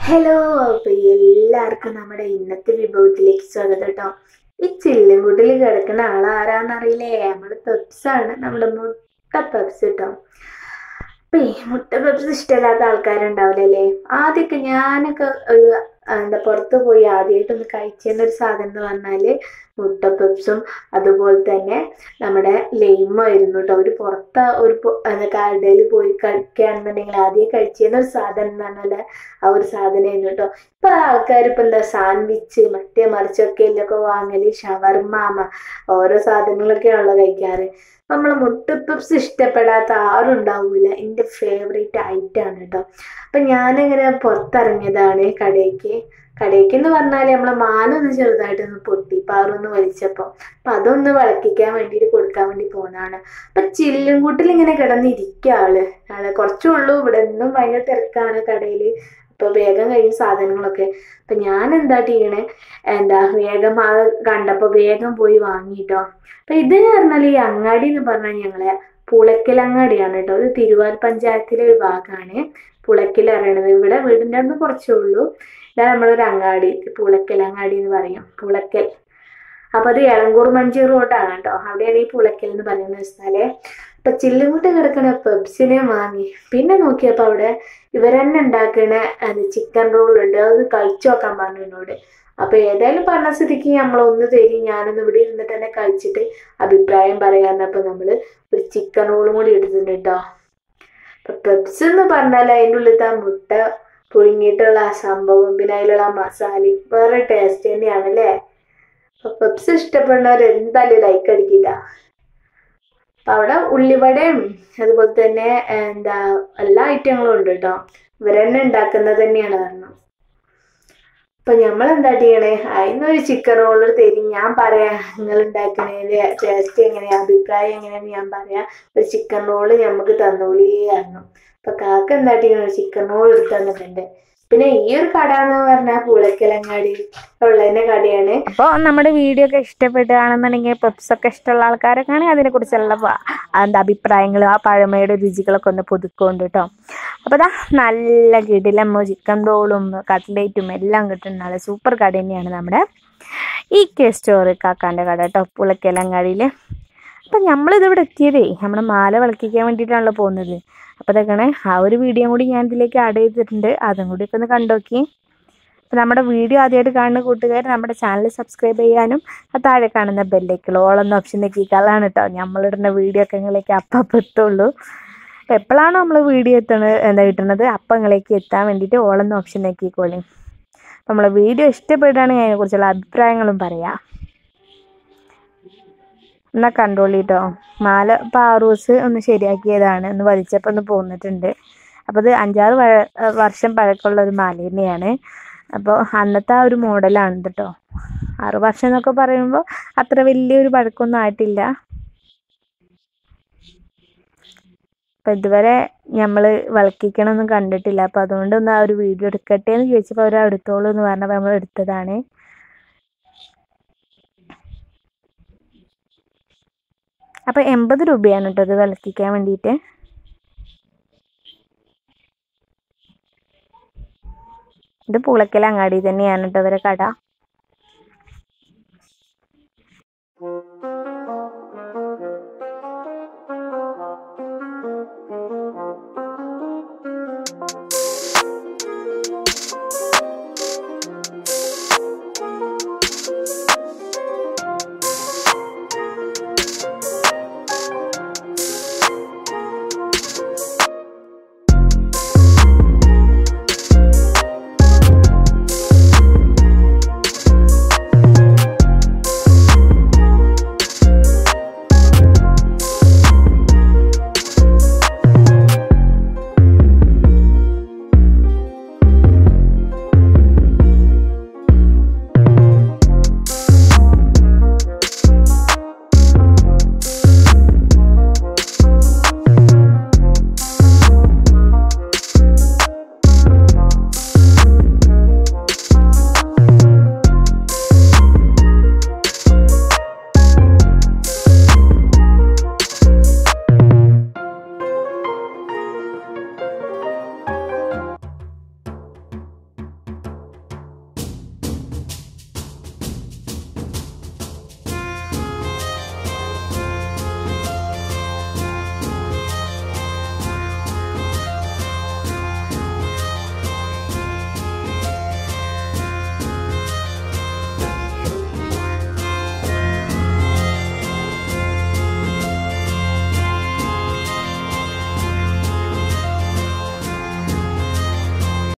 hello അപ്പൊ എല്ലാവർക്കും നമ്മുടെ ഇന്നത്തെ വിഭവത്തിലേക്ക് സ്വാഗതം കേട്ടോ ഈ ചില്ലുംകുട്ടിൽ കിടക്കുന്ന ആളാരാന്നറിയില്ലേ നമ്മള് പെപ്സാണ് നമ്മുടെ മുട്ട പെപ്സ് കേട്ടോ അപ്പൊ ഈ മുട്ട പെപ്സ് ഇഷ്ടമില്ലാത്ത ആൾക്കാരുണ്ടാവില്ലല്ലേ ആദ്യമൊക്കെ ഞാനൊക്കെ ഒരു എന്താ പുറത്ത് പോയി ആദ്യമായിട്ടൊന്ന് കഴിച്ചെന്ന ഒരു സാധനം എന്ന് പറഞ്ഞാല് മുട്ട പെപ്സും അതുപോലെ തന്നെ നമ്മുടെ ലൈമായിരുന്നു കേട്ടോ ഒരു പുറത്ത് ഒരു പൊ- എന്താ കടയിൽ പോയി കഴിക്കുകയാണെന്നുണ്ടെങ്കിൽ ആദ്യം കഴിച്ചിരുന്ന ഒരു സാധനം എന്ന് പറഞ്ഞാൽ ആ ഒരു സാധനമായിരുന്നു കേട്ടോ ഇപ്പൊ ആൾക്കാർ ഇപ്പൊ എന്താ സാൻഡ്വിച്ച് മറ്റേ മറിച്ചൊക്കെ എല്ലൊക്കെ വാങ്ങല് ഷവർമാമ ഓരോ സാധനങ്ങളൊക്കെയാണല്ലോ കഴിക്കാറ് നമ്മൾ മുട്ട പപ്സ് ഇഷ്ടപ്പെടാത്ത ആരും ഉണ്ടാവൂല എൻ്റെ ഫേവറേറ്റ് ഐറ്റം ആണ് കേട്ടോ അപ്പൊ ഞാനിങ്ങനെ പുറത്തിറങ്ങിയതാണ് കടയ്ക്ക് കടയ്ക്ക് എന്ന് പറഞ്ഞാൽ നമ്മളെ മാനൊന്ന് ചെറുതായിട്ടൊന്ന് പൊട്ടി പാറൊന്ന് വലിച്ചപ്പോൾ അപ്പൊ അതൊന്ന് വിളക്കിക്കാൻ വേണ്ടിയിട്ട് കൊടുക്കാൻ വേണ്ടി പോകുന്നതാണ് അപ്പൊ ചില്ലും കൂട്ടിൽ ഇങ്ങനെ കിടന്നിരിക്കുക ആള് ആള് കുറച്ചേ ഉള്ളൂ ഇവിടെ നിന്നും ഭയങ്കര തിരക്കാണ് കടയില് അപ്പൊ വേഗം കഴിയും സാധനങ്ങളൊക്കെ അപ്പൊ ഞാൻ എന്താ ചെയ്യണേ എന്താ വേഗം ആ കണ്ടപ്പോ വേഗം പോയി വാങ്ങിട്ടോ അപ്പൊ ഇത് പറഞ്ഞാൽ ഈ അങ്ങാടി എന്ന് പറഞ്ഞാൽ ഞങ്ങളെ പുളക്കൽ അങ്ങാടിയാണ് കേട്ടോ ഇത് തിരുവാൽ പഞ്ചായത്തിലെ ഒരു ഭാഗമാണ് പുളക്കൽ അറിയണത് ഇവിടെ വീടിൻ്റെ അടുത്ത് കുറച്ചേ ഉള്ളൂ ഇതാണ് നമ്മളൊരു അങ്ങാടി പുളക്കൽ അങ്ങാടി എന്ന് പറയും പുളക്കൽ അപ്പൊ അത് എളങ്കൂർ മഞ്ചി റോഡാണ് കേട്ടോ അവിടെയാണ് ഈ പുളക്കൽ എന്ന് പറയുന്ന സ്ഥലേ അപ്പൊ ചില്ലുമുട്ട് കിടക്കണ പെപ്സിനെ വാങ്ങി പിന്നെ നോക്കിയപ്പോ അവിടെ ഇവരെന്നെ ഉണ്ടാക്കണ അത് ചിക്കൻ റോൾ ഉണ്ട് അത് കഴിച്ചു നോക്കാൻ പറഞ്ഞു എന്നോട് അപ്പൊ ഏതായാലും പറഞ്ഞ സ്ഥിതിക്ക് നമ്മൾ ഒന്ന് തരി ഞാനൊന്ന് ഇവിടെ ഇരുന്നിട്ട് തന്നെ കഴിച്ചിട്ട് അഭിപ്രായം പറയാന്നപ്പോ നമ്മള് ഒരു ചിക്കൻ റോളും കൂടി എടുത്തിട്ടുണ്ട് കേട്ടോ അപ്പൊ പെപ്സ് എന്ന് പറഞ്ഞാൽ അതിൻ്റെ ഉള്ളിലത്തെ ആ മുട്ട പുഴുങ്ങിയിട്ടുള്ള ആ സംഭവം പിന്നെ അതിലുള്ള ആ മസാലയും വേറെ ടേസ്റ്റ് തന്നെയാണ് അല്ലേ അപ്പൊ പെപ്സ് ഇഷ്ടപ്പെടുന്നവർ എന്തായാലും ലൈക്ക് അടിക്കില്ല അപ്പൊ അവിടെ ഉള്ളിവടയും അതുപോലെ തന്നെ എന്താ എല്ലാ ഐറ്റങ്ങളും ഉണ്ട് കേട്ടോ ഇവരെന്നെ ഉണ്ടാക്കുന്നത് തന്നെയാണ് കാരണം അപ്പൊ നമ്മൾ എന്താ ചെയ്യണേ അതിനൊരു ചിക്കൻ റോള് തരും ഞാൻ പറയാ നിങ്ങൾ ഉണ്ടാക്കണേല് ടേസ്റ്റ് എങ്ങനെയാ അഭിപ്രായം എങ്ങനെയാന്ന് ഞാൻ പറയാ ഒരു ചിക്കൻ റോള് നമുക്ക് തന്നോളി പറഞ്ഞു അപ്പൊ കാക്ക എന്താ ചെയ്യണേ ചിക്കൻ റോൾ എടുത്ത് തന്നിട്ടുണ്ട് പിന്നെ ഈ ഒരു കട എന്ന് പറഞ്ഞാൽ പുളക്കലങ്ങാടി ഉള്ളതിന്റെ കടയാണ് അപ്പോൾ നമ്മുടെ വീഡിയോ ഒക്കെ ഇഷ്ടപ്പെടുകയാണെന്നുണ്ടെങ്കിൽ പെപ്സ് ഒക്കെ ഇഷ്ടമുള്ള ആൾക്കാരൊക്കെ ആണെങ്കിൽ അതിനെക്കുറിച്ചുള്ള പ- എന്താ അഭിപ്രായങ്ങൾ ആ പഴമയുടെ രുചികളൊക്കെ ഒന്ന് പുതുക്കുന്നുണ്ട് കേട്ടോ അപ്പോൾ അതാ നല്ല കിടിലമ്മ ചിക്കൻ റോളും കട്ട്ലേറ്റും എല്ലാം കിട്ടുന്ന നല്ല സൂപ്പർ കട തന്നെയാണ് നമ്മുടെ ഈ കെ സ്റ്റോർ കാക്കാൻ്റെ കട കേട്ടോ പുളക്കലങ്ങാടിയിൽ അപ്പം നമ്മളിതിവിടെ എത്തിയതേ നമ്മുടെ മാല വിളക്കിക്കാൻ വേണ്ടിയിട്ടാണല്ലോ പോകുന്നത് അപ്പോൾ ഇതൊക്കെയാണ് ആ ഒരു വീഡിയോ കൂടി ഞാൻ ഇതിലേക്ക് ആഡ് ചെയ്തിട്ടുണ്ട് അതും കൂടി ഒക്കെ ഒന്ന് കണ്ടോക്കി അപ്പോൾ നമ്മുടെ വീഡിയോ ആദ്യമായിട്ട് കാണുന്ന കൂട്ടുകാർ നമ്മുടെ ചാനൽ സബ്സ്ക്രൈബ് ചെയ്യാനും ആ താഴെ കാണുന്ന ബെല്ലേക്ക് ഓളെന്ന ഓപ്ഷൻ നെക്കിക്കാളാണ് കേട്ടോ നമ്മളിടുന്ന വീഡിയോ ഒക്കെ നിങ്ങളേക്ക് അപ്പം അപ്പം എത്തുള്ളൂ അപ്പോൾ എപ്പോഴാണോ നമ്മൾ വീഡിയോ എത്തണത് എന്താ കിട്ടുന്നത് അപ്പം നിങ്ങളേക്ക് എത്താൻ വേണ്ടിയിട്ട് ഓളെന്ന ഓപ്ഷൻ നെക്കിക്കോളി അപ്പോൾ നമ്മളെ വീഡിയോ ഇഷ്ടപ്പെടുകയാണെങ്കിൽ അതിനെക്കുറിച്ചുള്ള അഭിപ്രായങ്ങളും പറയാം എന്നാൽ കണ്ടോളിട്ടോ മാല പാറൂസ് ഒന്ന് ശരിയാക്കിയതാണ് ഒന്ന് വലിച്ചപ്പോൾ ഒന്ന് പോന്നിട്ടുണ്ട് അപ്പോൾ ഇത് അഞ്ചാറ് വഴ- വർഷം പഴക്കമുള്ള ഒരു മാല തന്നെയാണ് അപ്പോൾ അന്നത്തെ ആ ഒരു മോഡലാണ് ഇത് കേട്ടോ ആറ് വർഷം എന്നൊക്കെ പറയുമ്പോൾ അത്ര വലിയൊരു പഴക്കമൊന്നും ആയിട്ടില്ല അപ്പം ഇതുവരെ നമ്മൾ വിളക്കിക്കണമൊന്നും കണ്ടിട്ടില്ല അപ്പോൾ അതുകൊണ്ട് ഒന്ന് ആ ഒരു വീഡിയോ എടുക്കട്ടെ എന്ന് ചോദിച്ചപ്പോൾ അവർ എടുത്തോളൂ എന്ന് പറഞ്ഞപ്പോൾ നമ്മൾ എടുത്തതാണ് അപ്പോൾ എൺപത് രൂപയാണ് കേട്ടോ ഇത് വിളക്കിക്കാൻ വേണ്ടിയിട്ട് ഇത് പുളക്കൽ അങ്ങാടി തന്നെയാണ് കേട്ടോ ഇവരെ കട